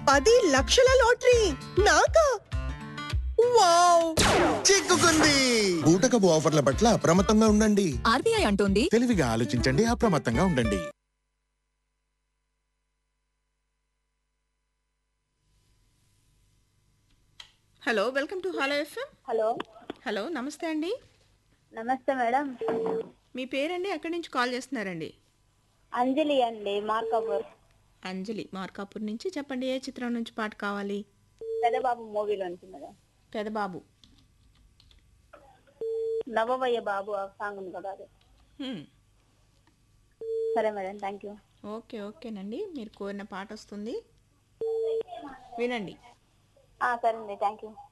పది లక్షల లాటరీ నాకా వావ్ చిక్కుకుంది బూటకపు ఆఫర్ల పట్ల అప్రమత్తంగా ఉండండి ఆర్బీఐ అంటోంది తెలివిగా ఆలోచించండి అప్రమత్తంగా ఉండండి hello welcome to hello FM hello hello నమస్తే అండి నమస్తే మేడం మీ పేరండి ఎక్కడి నుంచి కాల్ చేస్తున్నారండి అంజలి అండి మార్కాపూర్ అంజలి మార్కాపూర్ నుంచి చెప్పండి ఏ చిత్రం నుంచి పాట కావాలి పెదబాబు మూవీలో నుంచి మేడం పెదబాబు నవవయ్య బాబు ఆ సాంగ్ ఉంది కదా అది హ్మ్. సరే మేడం థ్యాంక్ యూ ఓకే ఓకేనండి మీరు కోరిన పాట వస్తుంది వినండి సరే అండి థ్యాంక్ యూ